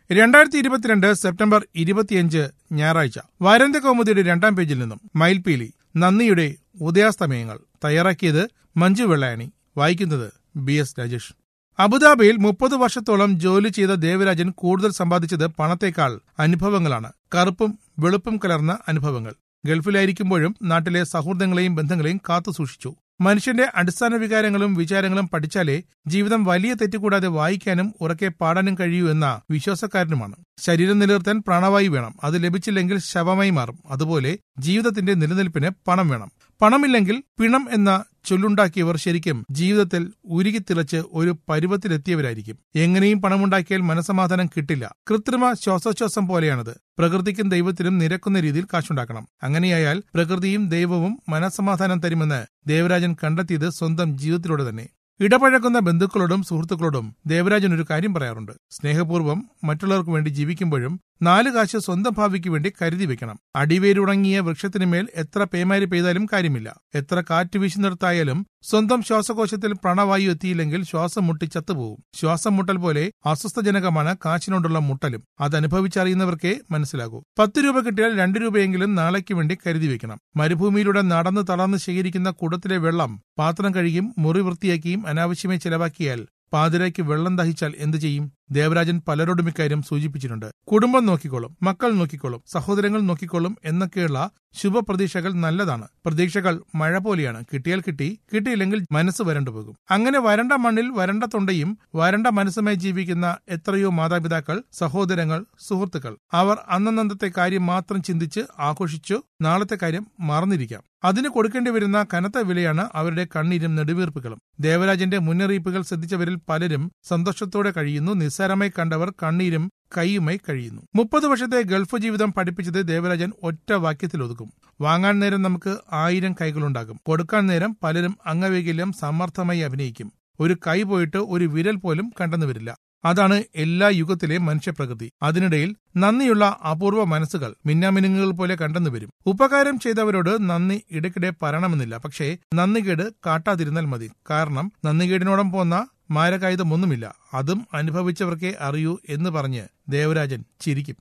രണ്ടായിരത്തി ഇരുപത്തിരണ്ട് സെപ്റ്റംബർ ഇരുപത്തിയഞ്ച് ഞായറാഴ്ച വാരന്ത്യ കൗമുദിയുടെ രണ്ടാം പേജിൽ നിന്നും മയിൽപീലി നന്ദിയുടെ ഉദയാസ്തമയങ്ങൾ തയ്യാറാക്കിയത് മഞ്ജു വെള്ളായണി വായിക്കുന്നത് ബി എസ് രാജേഷ് അബുദാബിയിൽ മുപ്പത് വർഷത്തോളം ജോലി ചെയ്ത ദേവരാജൻ കൂടുതൽ സമ്പാദിച്ചത് പണത്തേക്കാൾ അനുഭവങ്ങളാണ് കറുപ്പും വെളുപ്പും കലർന്ന അനുഭവങ്ങൾ ഗൾഫിലായിരിക്കുമ്പോഴും നാട്ടിലെ സൗഹൃദങ്ങളെയും ബന്ധങ്ങളെയും കാത്തുസൂക്ഷിച്ചു മനുഷ്യന്റെ അടിസ്ഥാന വികാരങ്ങളും വിചാരങ്ങളും പഠിച്ചാലേ ജീവിതം വലിയ തെറ്റുകൂടാതെ വായിക്കാനും ഉറക്കെ പാടാനും കഴിയൂ എന്ന വിശ്വാസക്കാരനുമാണ് ശരീരം നിലനിർത്താൻ പ്രാണവായു വേണം അത് ലഭിച്ചില്ലെങ്കിൽ ശവമായി മാറും അതുപോലെ ജീവിതത്തിന്റെ നിലനിൽപ്പിന് പണം വേണം പണമില്ലെങ്കിൽ പിണം എന്ന ചൊല്ലുണ്ടാക്കിയവർ ശരിക്കും ജീവിതത്തിൽ ഉരുകിത്തിളച്ച് ഒരു പരുവത്തിലെത്തിയവരായിരിക്കും എങ്ങനെയും പണമുണ്ടാക്കിയാൽ മനസമാധാനം കിട്ടില്ല കൃത്രിമ ശ്വാസോച്ഛ്വാസം പോലെയാണത് പ്രകൃതിക്കും ദൈവത്തിനും നിരക്കുന്ന രീതിയിൽ കാശുണ്ടാക്കണം അങ്ങനെയായാൽ പ്രകൃതിയും ദൈവവും മനസമാധാനം തരുമെന്ന് ദേവരാജൻ കണ്ടെത്തിയത് സ്വന്തം ജീവിതത്തിലൂടെ തന്നെ ഇടപഴകുന്ന ബന്ധുക്കളോടും സുഹൃത്തുക്കളോടും ദേവരാജൻ ഒരു കാര്യം പറയാറുണ്ട് സ്നേഹപൂർവ്വം മറ്റുള്ളവർക്ക് വേണ്ടി ജീവിക്കുമ്പോഴും നാല് കാശ് സ്വന്തം ഭാവിക്ക് വേണ്ടി കരുതി വെക്കണം അടിവേരുണങ്ങിയ വൃക്ഷത്തിന് മേൽ എത്ര പേമാരി പെയ്താലും കാര്യമില്ല എത്ര കാറ്റ് വീശുന്നിടത്തായാലും സ്വന്തം ശ്വാസകോശത്തിൽ പ്രാണവായു എത്തിയില്ലെങ്കിൽ ശ്വാസം മുട്ടി ചത്തുപോകും ശ്വാസം മുട്ടൽ പോലെ അസ്വസ്ഥജനകമാണ് കാശിനോടുള്ള മുട്ടലും അത് അനുഭവിച്ചറിയുന്നവർക്കേ മനസ്സിലാകൂ പത്ത് രൂപ കിട്ടിയാൽ രണ്ട് രൂപയെങ്കിലും നാളേക്ക് വേണ്ടി കരുതി വെക്കണം മരുഭൂമിയിലൂടെ നടന്ന് തളർന്ന് ശേഖരിക്കുന്ന കുടത്തിലെ വെള്ളം പാത്രം കഴുകിയും മുറി വൃത്തിയാക്കിയും അനാവശ്യമായി ചെലവാക്കിയാൽ പാതിരയ്ക്ക് വെള്ളം ദഹിച്ചാൽ എന്തു ചെയ്യും ദേവരാജൻ പലരോടും ഇക്കാര്യം സൂചിപ്പിച്ചിട്ടുണ്ട് കുടുംബം നോക്കിക്കോളും മക്കൾ നോക്കിക്കോളും സഹോദരങ്ങൾ നോക്കിക്കോളും എന്നൊക്കെയുള്ള ശുഭപ്രതീക്ഷകൾ നല്ലതാണ് പ്രതീക്ഷകൾ മഴ പോലെയാണ് കിട്ടിയാൽ കിട്ടി കിട്ടിയില്ലെങ്കിൽ മനസ്സ് വരണ്ടു പോകും അങ്ങനെ വരണ്ട മണ്ണിൽ വരണ്ട തൊണ്ടയും വരണ്ട മനസ്സുമായി ജീവിക്കുന്ന എത്രയോ മാതാപിതാക്കൾ സഹോദരങ്ങൾ സുഹൃത്തുക്കൾ അവർ അന്നന്നത്തെ കാര്യം മാത്രം ചിന്തിച്ച് ആഘോഷിച്ചു നാളത്തെ കാര്യം മറന്നിരിക്കാം അതിന് കൊടുക്കേണ്ടി വരുന്ന കനത്ത വിലയാണ് അവരുടെ കണ്ണീരും നെടുവീർപ്പുകളും ദേവരാജന്റെ മുന്നറിയിപ്പുകൾ ശ്രദ്ധിച്ചവരിൽ പലരും സന്തോഷത്തോടെ കഴിയുന്നു നിസ്സാരമായി കണ്ടവർ കണ്ണീരും കൈയുമായി കഴിയുന്നു മുപ്പത് വർഷത്തെ ഗൾഫ് ജീവിതം പഠിപ്പിച്ചത് ദേവരാജൻ ഒറ്റ വാക്യത്തിൽ ഒതുക്കും വാങ്ങാൻ നേരം നമുക്ക് ആയിരം കൈകളുണ്ടാകും കൊടുക്കാൻ നേരം പലരും അംഗവൈകല്യം സമർത്ഥമായി അഭിനയിക്കും ഒരു കൈ പോയിട്ട് ഒരു വിരൽ പോലും കണ്ടെന്നു വരില്ല അതാണ് എല്ലാ യുഗത്തിലെ മനുഷ്യപ്രകൃതി അതിനിടയിൽ നന്ദിയുള്ള അപൂർവ മനസ്സുകൾ മിന്നാമിനുങ്ങുകൾ പോലെ കണ്ടെന്നു വരും ഉപകാരം ചെയ്തവരോട് നന്ദി ഇടയ്ക്കിടെ പറയണമെന്നില്ല പക്ഷേ നന്ദികേട് കാട്ടാതിരുന്നാൽ മതി കാരണം നന്ദികേടിനോടം പോന്ന മാരകായുധമൊന്നുമില്ല അതും അനുഭവിച്ചവർക്കേ അറിയൂ എന്ന് പറഞ്ഞ് ദേവരാജൻ ചിരിക്കും